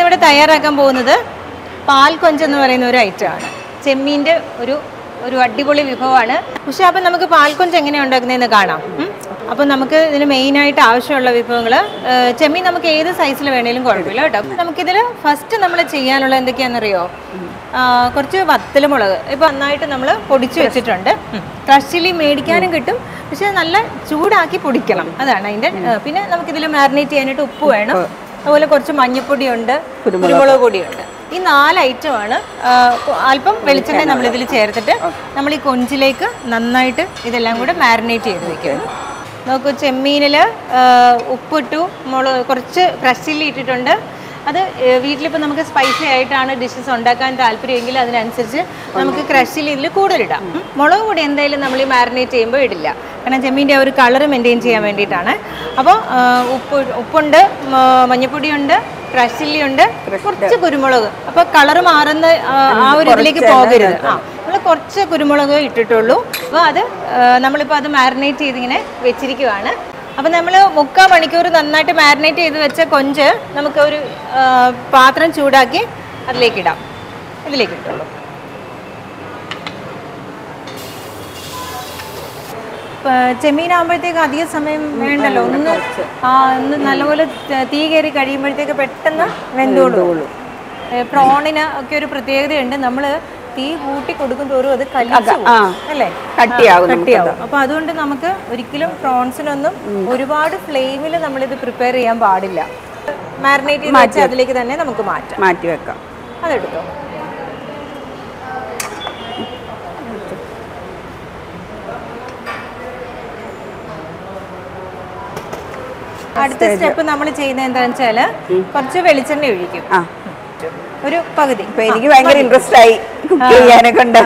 നമ്മളിവിടെ തയ്യാറാക്കാൻ പോകുന്നത് പാൽ കൊഞ്ചെന്ന് പറയുന്ന ഒരു ഐറ്റമാണ് ചെമ്മീൻ്റെ ഒരു ഒരു അടിപൊളി വിഭവമാണ് പക്ഷേ അപ്പം നമുക്ക് പാൽ കൊഞ്ച് എങ്ങനെയാണ് ഉണ്ടാക്കുന്നതെന്ന് കാണാം ഉം. അപ്പം നമുക്ക് ഇതിന് മെയിനായിട്ട് ആവശ്യമുള്ള വിഭവങ്ങൾ ചെമ്മീൻ നമുക്ക് ഏത് സൈസിൽ വേണേലും കുഴപ്പമില്ല കേട്ടോ നമുക്കിതിൽ ഫസ്റ്റ് നമ്മൾ ചെയ്യാനുള്ള എന്തൊക്കെയാണെന്നറിയോ ആ, കുറച്ച് വത്തല് മുളക് ഇപ്പം നന്നായിട്ട് നമ്മൾ പൊടിച്ചു വെച്ചിട്ടുണ്ട് ക്രഷ് ചില്ലി മേടിക്കാനും കിട്ടും പക്ഷെ നല്ല ചൂടാക്കി പൊടിക്കണം അതാണ് അതിൻ്റെ പിന്നെ നമുക്കിതിൽ മാരിനേറ്റ് ചെയ്യാനായിട്ട് ഉപ്പ് വേണം അതുപോലെ കുറച്ച് മഞ്ഞൾപ്പൊടിയുണ്ട് കുരുമുളക് പൊടിയുണ്ട് ഈ നാല് ഐറ്റമാണ് ആ, കൊ- അല്പം വെളിച്ചെണ്ണ നമ്മളിതിൽ ചേർത്തിട്ട് നമ്മൾ ഈ കൊഞ്ചിലേക്ക് നന്നായിട്ട് ഇതെല്ലാം കൂടെ മാരിനേറ്റ് ചെയ്ത് വെക്കും നോക്കൂ ചെമ്മീനിൽ ഉപ്പിട്ടു മുളക് കുറച്ച് ക്രഷ് ചില്ലി ഇട്ടിട്ടുണ്ട് അത് വീട്ടിലിപ്പോൾ നമുക്ക് സ്പൈസി ആയിട്ടാണ് ഡിഷസ് ഉണ്ടാക്കാൻ താല്പര്യമെങ്കിൽ അതിനനുസരിച്ച് നമുക്ക് ക്രഷ് ചില്ലി ഇതിൽ കൂടുതലിടാം ഉം. മുളക് പൊടി എന്തായാലും നമ്മൾ ഈ മാരിനേറ്റ് ചെയ്യുമ്പോൾ ഇടില്ല കാരണം ചെമ്മീൻ്റെ ആ ഒരു കളർ മെയിൻറ്റെയിൻ ചെയ്യാൻ വേണ്ടിയിട്ടാണ് അപ്പോൾ ഉപ്പ് ഉപ്പുണ്ട് മ- മഞ്ഞൾപ്പൊടിയുണ്ട് ക്രഷ് ചില്ലി ഉണ്ട് കുറച്ച് കുരുമുളക് അപ്പോൾ കളർ മാറുന്ന ആ, ആ ഒരു ഇതിലേക്ക് പോകരുത് ആ നമ്മൾ കുറച്ച് കുരുമുളക് ഇട്ടിട്ടുള്ളൂ അപ്പോൾ അത് ആ, നമ്മളിപ്പോൾ അത് മാരിനേറ്റ് ചെയ്തിങ്ങനെ വെച്ചിരിക്കുവാണ് അപ്പം നമ്മൾ മുക്കാൽ മണിക്കൂർ നന്നായിട്ട് മാരിനേറ്റ് ചെയ്ത് വെച്ച കൊഞ്ച് നമുക്ക് ഒരു ആ, പാത്രം ചൂടാക്കി അതിലേക്ക് ഇടാം ഇതിലേക്ക് ഇട്ടുള്ളൂ ചെമ്മീനാകുമ്പോഴത്തേക്ക് അധിക സമയം വേണ്ടല്ലോ ഒന്ന് ആ ഒന്ന് നല്ലപോലെ ത- തീ കയറി കഴിയുമ്പോഴത്തേക്ക് പെട്ടെന്ന് വെന്തോളൂ പ്രോണിന് ഒക്കെ ഒരു പ്രത്യേകതയുണ്ട് നമ്മൾ തീ കൂട്ടി കൊടുക്കും തോറും അത് കലിച്ചു ആ. അല്ലേ കട്ടിയാകും ആ, കട്ടിയാവും അപ്പൊ അതുകൊണ്ട് നമുക്ക് ഒരിക്കലും പ്രോൺസിനൊന്നും ഒരുപാട് ഫ്ലെയിമിൽ നമ്മളിത് പ്രിപ്പയർ ചെയ്യാൻ പാടില്ല മാരിനേറ്റ് ചെയ്ത് വെച്ച് അതിലേക്ക് തന്നെ നമുക്ക് മാറ്റാം മാറ്റി വെക്കാം അതെടുത്തോ അടുത്ത സ്റ്റെപ്പ് നമ്മൾ ചെയ്യുന്നത് എന്താണെന്ന് വെച്ചാൽ കുറച്ച് വെളിച്ചെണ്ണ ഒഴിക്കും ആ ഒരു പകുതി അപ്പൊ എനിക്ക് ഭയങ്കര ഇൻട്രസ്റ്റ് ആയി കുക്ക് ചെയ്യാനൊക്കെ ഉണ്ട്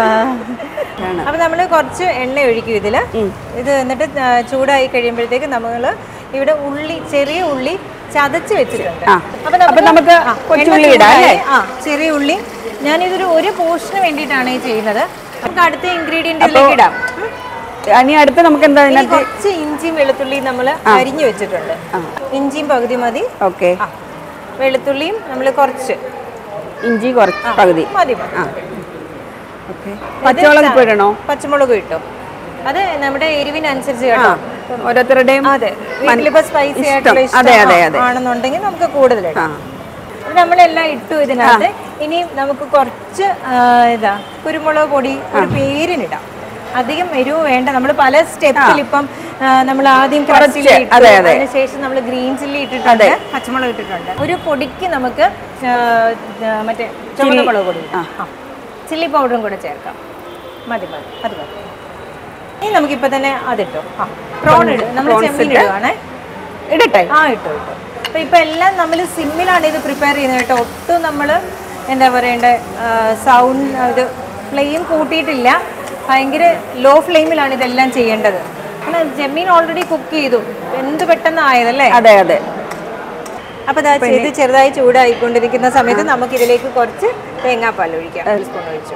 അപ്പൊ നമ്മൾ കുറച്ച് എണ്ണ ഒഴിക്കും ഇതില് ഇത് എന്നിട്ട് ആ, ചൂടായി കഴിയുമ്പോഴത്തേക്ക് നമ്മൾ ഇവിടെ ഉള്ളി ചെറിയ ഉള്ളി ചതച്ച് വെച്ചിട്ടുണ്ട് ആ. അപ്പൊ നമുക്ക് ആ, കൊച്ചുള്ളി എണ്ണ ഇടാം അല്ലേ? ചൂടായി, ആ ചെറിയ ഉള്ളി ഞാനിതൊരു ഒരു പോർഷന് വേണ്ടിയിട്ടാണ് ഈ ചെയ്യുന്നത് നമുക്ക് അടുത്ത ഇൻഗ്രീഡിയൻറ്റിലേക്ക് ഇടാം ഉം. ഇനി അടുത്ത് നമുക്ക് എന്താ ഇനി ഇതിനകത്ത് കുറച്ച് ഇഞ്ചിയും വെളുത്തുള്ളിയും നമ്മൾ അരിഞ്ഞു വെച്ചിട്ടുണ്ട് ഇഞ്ചിയും പകുതി മതി ഓക്കെ ആ വെളുത്തുള്ളിയും നമ്മൾ കുറച്ച് ഇഞ്ചി കുറച്ച് പകുതി മതി മതി ആ ഓക്കെ പച്ചമുളക് ഇപ്പൊ ഇടണോ പച്ചമുളക് കിട്ടും അത് നമ്മുടെ എരിവിനനുസരിച്ച് ആ കേട്ടോ ഓരോരുത്തരുടെയും അതെ വീട്ടിലിപ്പോ സ്പൈസി ഇഷ്ടം. ആയിട്ടുള്ള ഇഷ്ടം അതെ, അതെ, അതെ. ആണെന്നുണ്ടെങ്കിൽ നമുക്ക് കൂടുതൽ ആ ഇത് നമ്മളെല്ലാം ഇട്ടു ഇതിനകത്ത് ഇനി നമുക്ക് കുറച്ച് ആ, ഇതാ കുരുമുളക് പൊടി ഒരു പേരിനിടാം അധികം എരിവ് വേണ്ട നമ്മൾ പല സ്റ്റെപ്പിൽ ഇപ്പം നമ്മൾ ആദ്യം കുറച്ച്, ചില്ലി ഇട്ടു അതെ, അതെ. അതിനുശേഷം നമ്മൾ ഗ്രീൻ ചില്ലി ഇട്ടിട്ടുണ്ട് പച്ചമുളക് ഇട്ടിട്ടുണ്ട് ഒരു പൊടിക്ക് നമുക്ക് ആ, ആ, മറ്റേ ചുവന്ന മുളക് പൊടി ആ ചില്ലി പൗഡറും കൂടെ ചേർക്കാം മതി മതി അത് മതി ഇനി നമുക്കിപ്പോൾ തന്നെ അതിട്ടോ ആ പ്രോൺ ഇടും നമ്മൾ prawns ചെമ്മീൻ ഇട്ട്. ഇടുവാണേ ഇടട്ടെ ആ ഇട്ടു ഇട്ടു അപ്പൊ ഇപ്പൊ എല്ലാം നമ്മൾ സിമ്മിലാണ് ഇത് പ്രിപ്പയർ ചെയ്യുന്നത് കേട്ടോ ഒട്ടും നമ്മൾ എന്താ പറയണ്ടേ സൗണ്ട് ഇത് ഫ്ലെയിം കൂട്ടിയിട്ടില്ല ഭയങ്കര ലോ ഫ്ലെയിമിലാണ് ഇതെല്ലാം ചെയ്യേണ്ടത് കാരണം ജമീൻ ഓൾറെഡി കുക്ക് ചെയ്തു എന്ത് പെട്ടെന്ന് ആയതല്ലേ അതെ അതെ അപ്പൊ ദാ ഇത് ചെറുതായി ചൂടായിക്കൊണ്ടിരിക്കുന്ന സമയത്ത് നമുക്ക് ഇതിലേക്ക് കുറച്ച് തേങ്ങാപ്പാൽ ഒഴിക്കാം ഒരു സ്പൂൺ ഒഴിച്ചു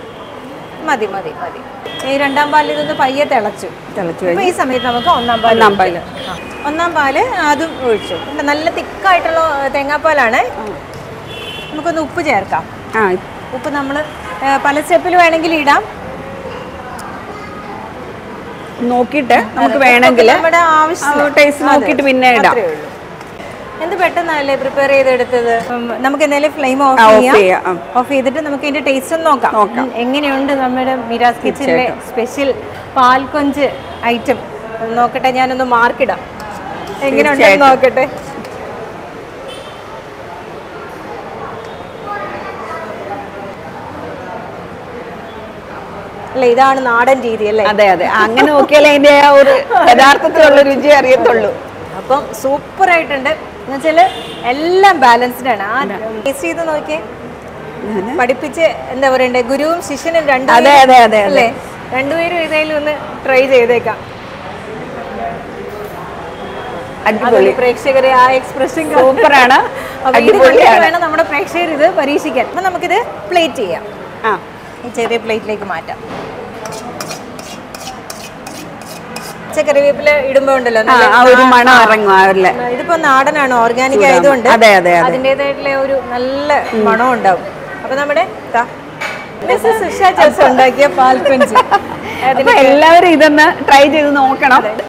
മതി മതി മതി ഈ രണ്ടാം പാലിൽ ഇതൊന്ന് പയ്യെ തിളച്ചു തിളച്ചു അപ്പൊ ഈ സമയത്ത് നമുക്ക് ഒന്നാം പാൽ ഒന്നാം പാല്. ആ. ഒന്നാം പാല് അതും ഒഴിച്ചു പിന്നെ നല്ല തിക്കായിട്ടുള്ള തേങ്ങാപ്പാലാണ് നമുക്കൊന്ന് ഉപ്പ് ചേർക്കാം ആ ഉപ്പ് നമ്മൾ പല സ്റ്റെപ്പിൽ വേണമെങ്കിൽ ഇടാം നോക്കിയിട്ട് നമുക്ക് ഉപ്പൊക്കെ വേണമെങ്കിൽ നമ്മുടെ ആവശ്യത്തിന് ടേസ്റ്റ് നോക്കിയിട്ട് പിന്നെ ഇടാം അത്രേ ഉള്ളൂ. എന്ത് പെട്ടെന്നല്ലേ പ്രിപ്പയർ ചെയ്തെടുത്തത് ഉം, നമുക്ക് എന്തായാലും ഫ്ലെയിം ഓഫ് ആ, off ചെയ്യാം ചെയ്യാം, ആ. ഓഫ് ചെയ്തിട്ട് നമുക്ക് ഇതിന്റെ ടേസ്റ്റ് ഒന്ന് നോക്കാം നോക്കാം. ഉം, എങ്ങനെയുണ്ട് നമ്മുടെ മിരാസ് കിച്ചണിലെ സ്പെഷ്യൽ പാൽക്കൊഞ്ച് ഐറ്റം നോക്കട്ടെ ഞാനൊന്ന് മാർക്കിടാം എങ്ങനെയുണ്ടെന്ന് നോക്കട്ടെ അല്ല ഇതാണ് നാടൻ രീതി അല്ലേ അതെ അതെ അങ്ങനെ നോക്കിയാലേ അതിന്റെ ആ ഒരു യഥാർത്ഥത്തിലുള്ള രുചി അറിയത്തുള്ളൂ അപ്പം സൂപ്പർ ആയിട്ടുണ്ട് എന്നുവെച്ചാല് എല്ലാം ബാലൻസ്ഡ് ആണ് ആ ടേസ്റ്റ് ചെയ്ത് നോക്കിയേ പഠിപ്പിച്ച് എന്താ പറയണ്ടേ ഗുരുവും ശിഷ്യനും അതെ രണ്ടുപേരും അതെ അതെ അതെ അല്ലേ രണ്ടുപേരും ഏതായാലും ഒന്ന് ട്രൈ ചെയ്തേക്കാം അടിപൊളി അതൊരു പ്രേക്ഷകരെ ആ എക്സ്പ്രഷൻ സൂപ്പറാണ് അപ്പൊ ഇത് കണ്ടിട്ട് അടിപൊളിയാണ് വേണം നമ്മുടെ പ്രേക്ഷകർ ഇത് പരീക്ഷിക്കാൻ അപ്പൊ നമുക്കിത് പ്ലേറ്റ് ചെയ്യാം ആ ഈ ചെറിയ പ്ലേറ്റിലേക്ക് മാറ്റാം പച്ചക്കറിവേപ്പില ഇടുമ്പോ ഉണ്ടല്ലോ ആ, നല്ല ആ ഒരു മണം ഇറങ്ങും അവരിലെ ഇതിപ്പോ നാടനാണ് ഓർഗാനിക് ആയതുകൊണ്ട് അതെ അതെ അതെ അതിൻ്റെതായിട്ടുള്ള ഒരു നല്ല മണം ഉണ്ടാവും അപ്പൊ നമ്മുടെ ദാ, മിസ്സസ് ഉഷ ജോസ് ഉണ്ടാക്കിയ പാൽക്കൊഞ്ച് അപ്പൊ എല്ലാവരും ഇതൊന്ന് ട്രൈ ചെയ്ത് നോക്കണം